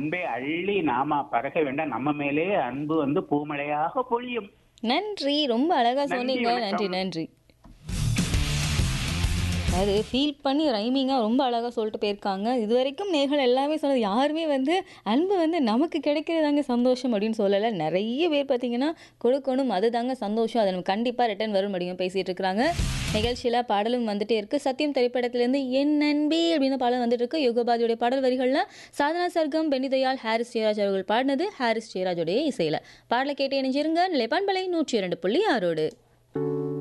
அன்பை அள்ளி நாம பறக்க வேண்டாம் நம்ம மேலே அன்பு வந்து பூமழையாக பொழியும் நன்றி ரொம்ப அழகா நன்றி, சொன்னீங்க நன்றி வணக்கம். நன்றி அது ஃபீல் பண்ணி ரைமிங்காக ரொம்ப அழகாக சொல்லிட்டு போயிருக்காங்க இது வரைக்கும் நேர்கள் எல்லாமே சொன்னது யாருமே வந்து அன்பு வந்து நமக்கு கிடைக்கிறதாங்க சந்தோஷம் அப்படின்னு சொல்லலை நிறைய பேர் பார்த்தீங்கன்னா கொடுக்கணும் அதுதாங்க சந்தோஷம் அது நமக்கு கண்டிப்பாக ரிட்டர்ன் வரும் அப்படின்னு பேசிகிட்டு இருக்கிறாங்க நிகழ்ச்சியில் பாடலும் வந்துட்டே இருக்கு சத்தியம் திரைப்படத்திலேருந்து என் நண்பே அப்படின்னு பாடல் வந்துட்டு இருக்கு யுகபாதியுடைய பாடல் வரிகளில் சாதனா சர்க்கம் பெனிதயாள் ஹாரிஸ் ஜெயராஜ் அவர்கள் பாடினது ஹாரிஸ் ஜெயராஜுடைய இசையில் பாடலை கேட்டு இணைஞ்சிருங்க நிலைப்பான்பலை நூற்றி இரண்டு புள்ளி ஆறோடு